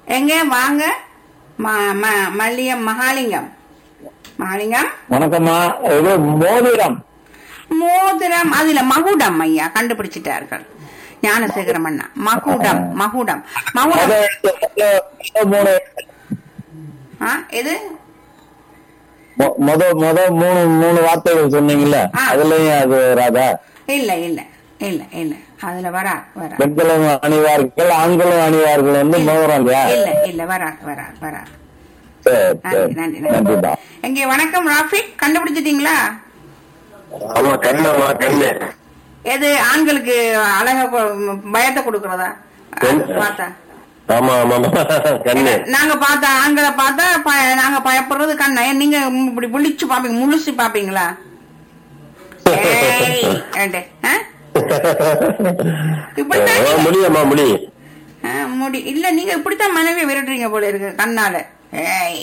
எங்க வாங்க ம- ம- மல்லியம் மகாலிங்கம் மகாலிங்கம் வணக்கம்மா இது மோதிரம் மோதிரம் அதுல மகுடம் ஐயா கண்டுபிடிச்சிட்டார்கள் ஞானசேகரம் அண்ணா மகுடம் மகுடம் முத மகுடம் எழுத்து, முத- முத மூணு ஆ, எது மொ- முத முத மூணு மூணு வார்த்தைகள் சொன்னீங்கல்ல ஆ. அதுலயும் அது வராதா இல்ல இல்ல இல்ல இல்ல அதுல வரா வரா பெண்களும் அணிவார்கள் ஆண்களும் அணிவார்கள் வந்து மோதிரம் இல்லையா இல்ல இல்ல வரா வரா வரா சரி நன்றி சரி நன்றி நன்றி நன்றிப்பா எங்க வணக்கம் ராஃபிக் கண்டுபிடிச்சிட்டீங்களா ஆமா கண்ணம்மா கண்ணு எது ஆண்களுக்கு அழக கொ- பயத்தை கொடுக்கறதா பெண். பார்த்தா ஆமா ஆமா கண்ணு நாங்க பார்த்தா ஆண்களை பார்த்தா ப- நாங்க பயப்படுறது கண்ணா ஏன் நீங்க இப்படி விழிச்சு பாப்பீங்க முழுசு பாப்பீங்களா ஏய், ஏண்டே, ஆ? இப்படித்தான் நீங்க- முடியம்மா முடி ஆ, முடி இல்ல நீங்க இப்படித்தான் மனைவியை விரட்டுறீங்க போல இருக்கு கண்ணால ஏய்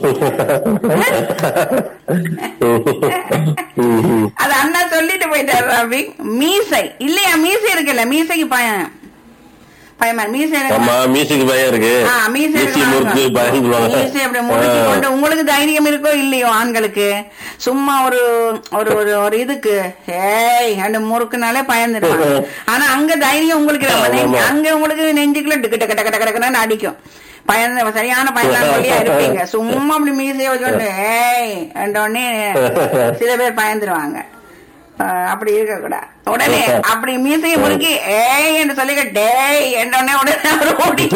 அது அண்ணா சொல்லிட்டு போயிட்டாரு ராபி மீசை இல்லையா மீசை இருக்குல்ல மீசைக்கு பயம் பயமா மீசை இருக்கு. ஆமா மியூசிக் பயம் இருக்கு ஆ, மீசை மியூசிக் இருக்கு. முறுக்கு பயந்துருவாங்க மீசை அப்படி முறுக்கி கொண்டு உங்களுக்கு தைரியம் இருக்கோ இல்லையோ ஆண்களுக்கு சும்மா ஒரு ஒரு ஒரு ஒரு இதுக்கு ஏய் அந்த முறுக்குனாலே பயந்துருவாங்க ஆனா அங்க தைரியம் உங்களுக்கு நம்ம நெஞ்சு- ஆமா. அங்க உங்களுக்கு நெஞ்சுக்குள்ள டிக்கு டக்கு டக்கு டக்கு டக்குன்னு அடிக்கும் பயந்த சரியான பயந்தாங்கொல்லியா இருப்பீங்க சும்மா அப்படி மீசைய வச்சுக்கொண்டு ஏய் உடனே சில பேர் பயந்துருவாங்க அஹ் அப்படி இருக்க கூடாது உடனே அப்படி மீசையை முறுக்கி ஏய் என்று சொல்லி டேய் என்றோடனே உடனே அவர் ஓடி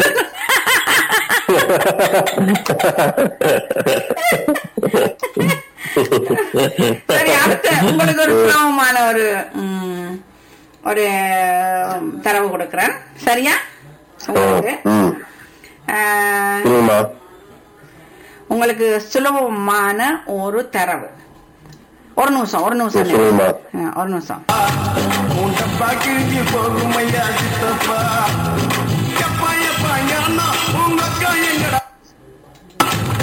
சரி அடுத்த உங்களுக்கு ஒரு சுலபமான ஒரு ம், ஒரு தரவு கொடுக்கிறேன் சரியா உங்களுக்கு ம் அஹ், சொல்லுங்கம்மா உங்களுக்கு சுலபமான ஒரு தரவு ஒரு நிமிஷம் ஒரு நிமிஷம் சொல்லுங்கம்மா அஹ், ஒரு நிமிஷம் உண்டப்பா கிழிஞ்சு போகும் ஐயா சித்தப்பா